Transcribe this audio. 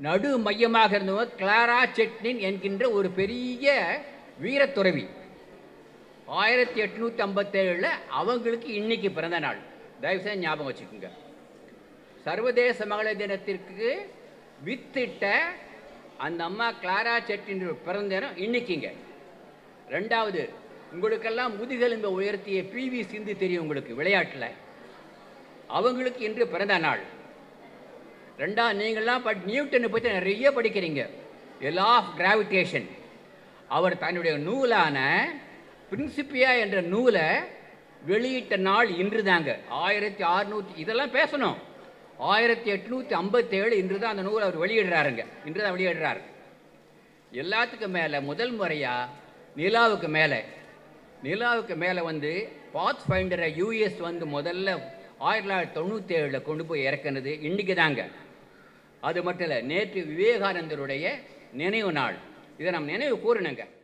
நடு மையமாக இருந்தவர் கிளாரா செட்னின் என்கின்ற ஒரு பெரிய வீரத்துறவி ஆயிரத்தி எட்நூற்றி ஐம்பத்தேழில் அவங்களுக்கு இன்னைக்கு பிறந்த நாள் தயவுசெய்து ஞாபகம் வச்சுக்கோங்க சர்வதேச மகளிர் தினத்திற்கு வித்திட்ட அந்த அம்மா கிளாரா செட்டின் பிறந்த தினம் இன்னைக்குங்க ரெண்டாவது உங்களுக்கெல்லாம் முதுகெலும்பை உயர்த்திய பிவி சிந்து தெரியும் உங்களுக்கு விளையாட்டில் அவங்களுக்கு இன்று பிறந்த நாள் ரெண்டாவது நீங்கள்லாம் பட் நியூட்டனை பற்றி நிறைய படிக்கிறீங்க லா ஆஃப் கிராவிடேஷன் அவர் தன்னுடைய நூலான பிரின்சிப்பியா என்ற நூலை வெளியிட்ட நாள் இன்று தாங்க ஆயிரத்தி அறுநூற்றி இதெல்லாம் பேசணும் ஆயிரத்தி எட்நூற்றி ஐம்பத்தேழு இன்று தான் அந்த நூலை அவர் வெளியிடுறாருங்க இன்று தான் வெளியிடுறாரு எல்லாத்துக்கும் மேலே முதல் முறையாக நிலாவுக்கு மேலே நிலாவுக்கு மேலே வந்து பாத் ஃபைண்டரை யூஎஸ் வந்து முதல்ல ஆயிரத்தி தொள்ளாயிரத்தி தொண்ணூற்றி ஏழில் கொண்டு போய் இறக்குனது இன்றைக்கி தாங்க அது மட்டும் இல்லை நேற்று விவேகானந்தருடைய நினைவு நாள் இதை நம்ம நினைவு கூறணுங்க